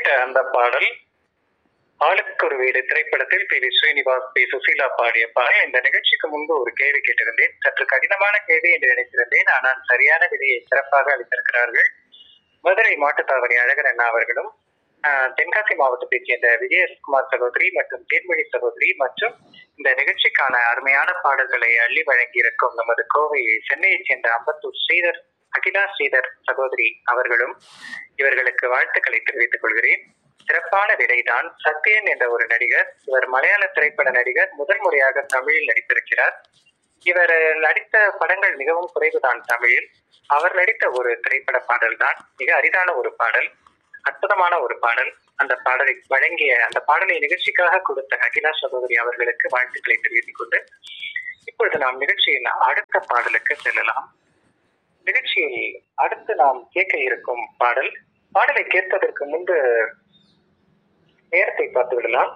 கேட்ட அந்த பாடல் ஆளுக்கு ஒரு வீடு திரைப்படத்தில் P V Srinivas P Susheela பாடிய பாடல் இந்த நிகழ்ச்சிக்கு முன்பு ஒரு கேள்வி கேட்டிருந்தேன் சற்று கடினமான கேள்வி என்று நினைத்திருந்தேன் ஆனால் சரியான விதையை சிறப்பாக அளித்திருக்கிறார்கள் மதுரை மாட்டுத்தாவணி அழகர் அண்ணா அவர்களும் ஆஹ், தென்காசி மாவட்டத்தைச் சேர்ந்த விஜயகுமார் சகோதரி மற்றும் தேன்மொழி சகோதரி மற்றும் இந்த நிகழ்ச்சிக்கான அருமையான பாடல்களை அள்ளி வழங்கியிருக்கும் நமது கோவை சென்னையைச் சேர்ந்த அம்பத்தூர் ஸ்ரீதர் அகிலா ஸ்ரீதர் சகோதரி அவர்களும் இவர்களுக்கு வாழ்த்துக்களை தெரிவித்துக் கொள்கிறேன் சிறப்பான விடைதான் சத்யன் என்ற ஒரு நடிகர் இவர் மலையாள திரைப்பட நடிகர் முதல் முறையாக தமிழில் நடித்திருக்கிறார் இவர் நடித்த படங்கள் மிகவும் குறைவுதான் தமிழில் அவர் நடித்த ஒரு திரைப்பட பாடல் தான் மிக அரிதான ஒரு பாடல் அற்புதமான ஒரு பாடல் அந்த பாடலை வழங்கிய அந்த பாடலை நிகழ்ச்சிக்காக கொடுத்த அகிலா சகோதரி அவர்களுக்கு வாழ்த்துக்களை தெரிவித்துக் கொண்டு இப்பொழுது நாம் நிகழ்ச்சியில் அடுத்த பாடலுக்கு செல்லலாம் நிகழ்ச்சியில் அடுத்து நாம் கேட்க இருக்கும் பாடல் பாடலை கேட்பதற்கு முன்பு நேரத்தை பார்த்து விடலாம்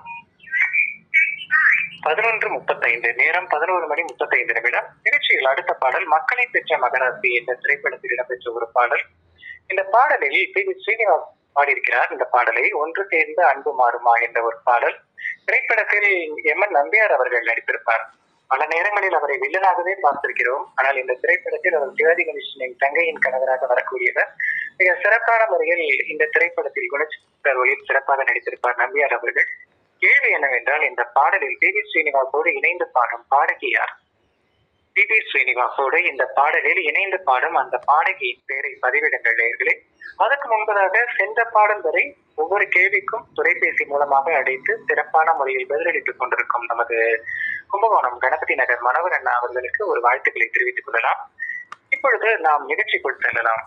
பதினொன்று முப்பத்தைந்து நேரம் பதினோரு மணி முப்பத்தைந்து நிமிடம் நிகழ்ச்சியில் அடுத்த பாடல் மக்களை பெற்ற மகராசி என்ற திரைப்படத்தில் இடம்பெற்ற ஒரு பாடல் இந்த பாடலில் பி வி ஸ்ரீனிவாஸ் பாடியிருக்கிறார் இந்த பாடலை ஒன்று சேர்ந்து அன்பு மாறுமா என்ற ஒரு பாடல் திரைப்படத்தில் எம் என் நம்பியார் அவர்கள் நடித்திருப்பார் பல நேரங்களில் அவரை வில்லனாகவே பார்த்திருக்கிறோம் ஆனால் இந்த திரைப்படத்தில் அவர் சிவாஜி கணேசனின் தங்கையின் கணவராக வரக்கூடியவர் மிக சிறப்பான முறையில் இந்த திரைப்படத்தில் குணச்சித்திர ஒளியில் சிறப்பாக நடித்திருப்பார் நம்பியார் அவர்கள் கேள்வி என்னவென்றால் இந்த பாடலில் பி வி ஸ்ரீனிவாசோடு இணைந்து பாடும் பாடகி யார் பி வி ஸ்ரீனிவாசோடு இந்த பாடலில் இணைந்து பாடும் அந்த பாடகியின் பெயரை பதிவிடுங்கள் நேயர்களே அதற்கு முன்பதாக சென்ற பாடல் வரை ஒவ்வொரு கேள்விக்கும் தொலைபேசி மூலமாக அழைத்து சிறப்பான முறையில் பதிலளித்துக் கொண்டிருக்கும் நமது கும்பகோணம் கணபதி நகர் மனோகர் அண்ணா அவர்களுக்கு ஒரு வாழ்த்துக்களை தெரிவித்துக் கொள்ளலாம் இப்பொழுது நாம் நிகழ்ச்சிக்குள் செல்லலாம்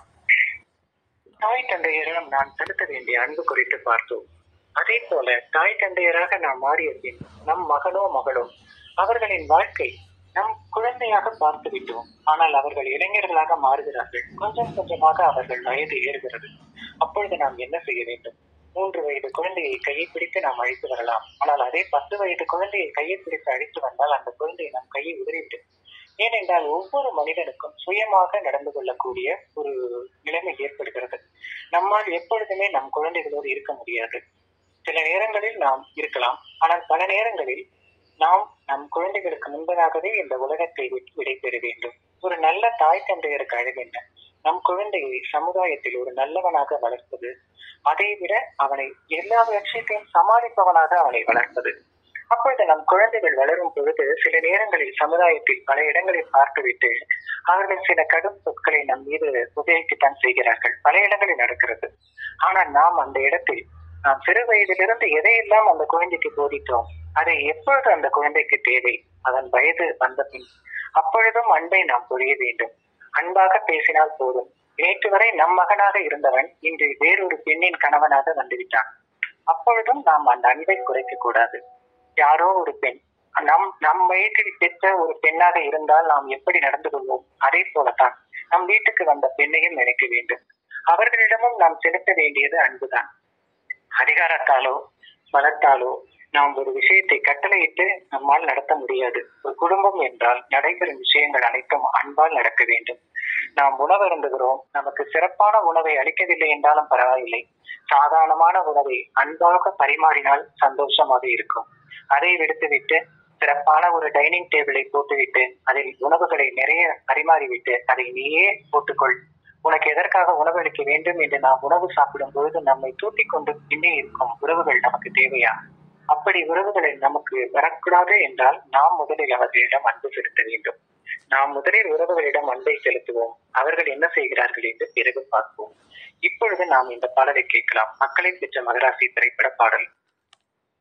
தாய் தந்தையரிடம் நான் செலுத்த வேண்டிய அன்பு குறித்து பார்த்தோம் அதே போல தாய் தந்தையராக நாம் மாறிய பின் நம் மகனோ மகளோ அவர்களின் வாழ்க்கை நம் குழந்தையாக பார்த்து விட்டோம் ஆனால் அவர்கள் இளைஞர்களாக மாறுகிறார்கள் கொஞ்சம் கொஞ்சமாக அவர்கள் வயது ஏறுகிறது அப்பொழுது நாம் என்ன செய்ய வேண்டும் மூன்று வயது குழந்தையை கையை பிடித்து நாம் அழைத்து வரலாம் ஆனால் அதே பத்து வயது குழந்தையை கையை பிடித்து அழைத்து வந்தால் அந்த குழந்தை நம் கையை உதறிவிடும் ஏனென்றால் ஒவ்வொரு மனிதனுக்கும் சுயமாக நடந்து கொள்ளக்கூடிய ஒரு நிலைமை ஏற்படுகிறது நம்மால் எப்பொழுதுமே நம் குழந்தைகளோடு இருக்க முடியாது சில நேரங்களில் நாம் இருக்கலாம் ஆனால் பல நேரங்களில் நாம் நம் குழந்தைகளுக்கு முன்பதாகவே இந்த உலகத்தை விட்டு விடைபெற வேண்டும் ஒரு நல்ல தாய் தந்தையருக்கு அழகென்ன நம் குழந்தையை சமுதாயத்தில் ஒரு நல்லவனாக வளர்ப்பது அதை விட அவனை எல்லா விஷயத்தையும் சமாளிப்பவனாக அவனை வளர்ப்பது அப்பொழுது நம் குழந்தைகள் வளரும் பொழுது சில நேரங்களில் சமுதாயத்தில் பல இடங்களில் பார்த்துவிட்டு அவர்கள் சில கடும் சொற்களை நம் மீது உபயோகித்துத்தான் செய்கிறார்கள் பல இடங்களில் நடக்கிறது ஆனால் நாம் அந்த இடத்தில் நாம் சிறு வயதிலிருந்து எதையெல்லாம் அந்த குழந்தைக்கு போதித்தோம் அதை எப்பொழுது அந்த குழந்தைக்கு தேவை அதன் வயது வந்த பின் அப்பொழுதும் அன்பை நாம் புரிய வேண்டும் அன்பாக பேசினால் போதும் நேற்று வரை நம் மகனாக இருந்தவன் இன்று வேறொரு பெண்ணின் கணவனாக வந்துவிட்டான் அப்பொழுதும் நாம் அந்த அன்பை குறைக்க கூடாது யாரோ ஒரு பெண் நம் நம் வயதில் பெற்ற ஒரு பெண்ணாக இருந்தால் நாம் எப்படி நடந்து கொள்வோம் அதே போலத்தான் நம் வீட்டுக்கு வந்த பெண்ணையும் நினைக்க வேண்டும் அவர்களிடமும் நாம் செலுத்த வேண்டியது அன்புதான் அதிகாரத்தாலோ பலத்தாலோ நாம் ஒரு விஷயத்தை கட்டளையிட்டு நம்மால் நடத்த முடியாது ஒரு குடும்பம் என்றால் நடைபெறும் விஷயங்கள் அனைத்தும் அன்பால் நடக்க வேண்டும் நாம் உணவு அருந்துகிறோம் நமக்கு சிறப்பான உணவை அளிக்கவில்லை என்றாலும் பரவாயில்லை சாதாரணமான உணவை அன்பாக பரிமாறினால் சந்தோஷமாக இருக்கும் அதை விடுத்துவிட்டு சிறப்பான ஒரு டைனிங் டேபிளை போட்டுவிட்டு அதில் உணவுகளை நிறைய பரிமாறிவிட்டு அதை நீயே போட்டுக்கொள் உனக்கு எதற்காக உணவு அளிக்க வேண்டும் என்று நாம் உணவு சாப்பிடும் பொழுது நம்மை தூட்டிக் கொண்டு பின்னே இருக்கும் உறவுகள் நமக்கு தேவையா அப்படி உறவுகளை நமக்கு வரக்கூடாது என்றால் நாம் முதலில் அவர்களிடம் அன்பு செலுத்த வேண்டும் நாம் முதலில் உறவுகளிடம் அன்பை செலுத்துவோம் அவர்கள் என்ன செய்கிறார்கள் என்று பிறகு பார்ப்போம் இப்பொழுது நாம் இந்த பாடலை கேட்கலாம் மக்களை பெற்ற மகராசி திரைப்பட பாடல்